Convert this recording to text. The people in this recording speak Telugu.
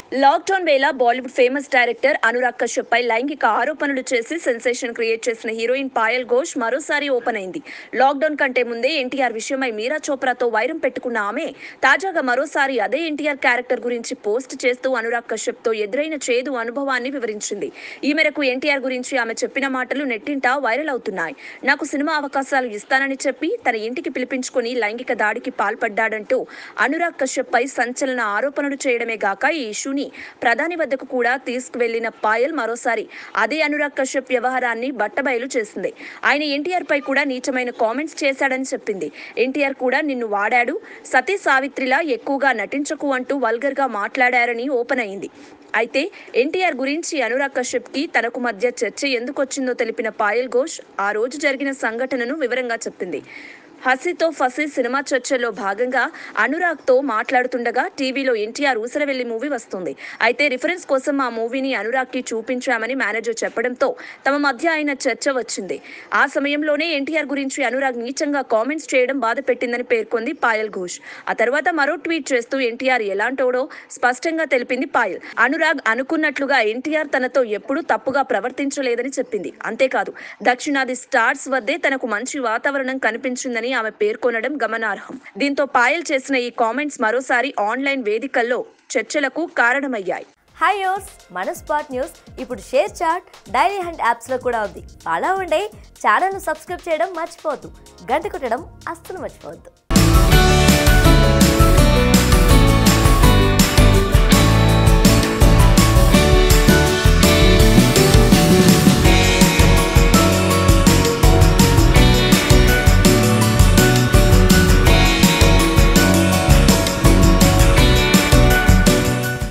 లాక్డౌన్ వేళ బాలీవుడ్ ఫేమస్ డైరెక్టర్ అనురాగ్ కశ్యప్ పై లైంగిక ఆరోపణలు చేసి సెన్సేషన్ క్రియేట్ చేసిన హీరోయిన్ పాయల్ ఘోష్ మరోసారి ఓపెన్ అయింది లాక్డౌన్ కంటే ముందే ఎన్టీఆర్ విషయమై మీరా చోప్రాతో వైరం పెట్టుకున్న ఆమె తాజాగా మరోసారి అదే ఎన్టీఆర్ క్యారెక్టర్ గురించి పోస్ట్ చేస్తూ అనురాగ్ కశ్యప్ తో ఎదురైన చేదు అనుభవాన్ని వివరించింది ఈ మేరకు ఎన్టీఆర్ గురించి ఆమె చెప్పిన మాటలు నెట్టింట వైరల్ అవుతున్నాయి నాకు సినిమా అవకాశాలు ఇస్తానని చెప్పి తన ఇంటికి పిలిపించుకుని లైంగిక దాడికి పాల్పడ్డాడంటూ అనురాగ్ కశ్యప్ పై సంచలన ఆరోపణలు చేయడమే గాక ఈ ఇష్యూని ప్రధాని వద్దకు కూడా తీసుకువెళ్లిన పాయల్ మరోసారి అదే అనురాగ్ కశ్యప్ వ్యవహారాన్ని బట్టబయలు చేసింది ఆయన ఎన్టీఆర్ పై కూడా నీచమైన కామెంట్స్ చేశాడని చెప్పింది ఎన్టీఆర్ కూడా నిన్ను వాడాడు సతీ సావిత్రిలా ఎక్కువగా నటించకు అంటూ వల్గర్ గా మాట్లాడారని ఓపెన్ అయింది అయితే ఎన్టీఆర్ గురించి అనురాగ్ కశ్యప్ కి తనకు మధ్య చర్చ ఎందుకు వచ్చిందో తెలిపిన పాయల్ ఘోష్ ఆ రోజు జరిగిన సంఘటనను వివరంగా చెప్పింది హసీతో ఫసీ సినిమా చర్చలో భాగంగా అనురాగ్ తో మాట్లాడుతుండగా టీవీలో ఎన్టీఆర్ ఊసరవెల్లి మూవీ వస్తుంది అయితే రిఫరెన్స్ కోసం ఆ మూవీని అనురాగ్ కి చూపించామని మేనేజర్ చెప్పడంతో తమ మధ్య అయిన చర్చ వచ్చింది ఆ సమయంలోనే ఎన్టీఆర్ గురించి అనురాగ్ నీచంగా కామెంట్స్ చేయడం బాధ పెట్టిందని పేర్కొంది పాయల్ ఘోష్ ఆ తర్వాత మరో ట్వీట్ చేస్తూ ఎన్టీఆర్ ఎలాంటోడో స్పష్టంగా తెలిపింది పాయల్ అనురాగ్ అనుకున్నట్లుగా ఎన్టీఆర్ తనతో ఎప్పుడూ తప్పుగా ప్రవర్తించలేదని చెప్పింది అంతేకాదు దక్షిణాది స్టార్స్ వద్దే తనకు మంచి వాతావరణం కనిపించిందని ఆమె పేర్కొనడం గమనార్హం దీంతో పాయల్ చేసిన ఈ కామెంట్స్ మరోసారి ఆన్లైన్ వేదికల్లో చర్చలకు కారణమయ్యాయి హాయ్ యోస్ మన స్పాట్ న్యూస్ ఇప్పుడు షేర్ చాట్ డైలీ హ్యాండ్ యాప్స్లో కూడా ఉంది అలా ఉండే ఛానల్ను సబ్స్క్రైబ్ చేయడం మర్చిపోవద్దు గంట కొట్టడం అస్సలు మర్చిపోవద్దు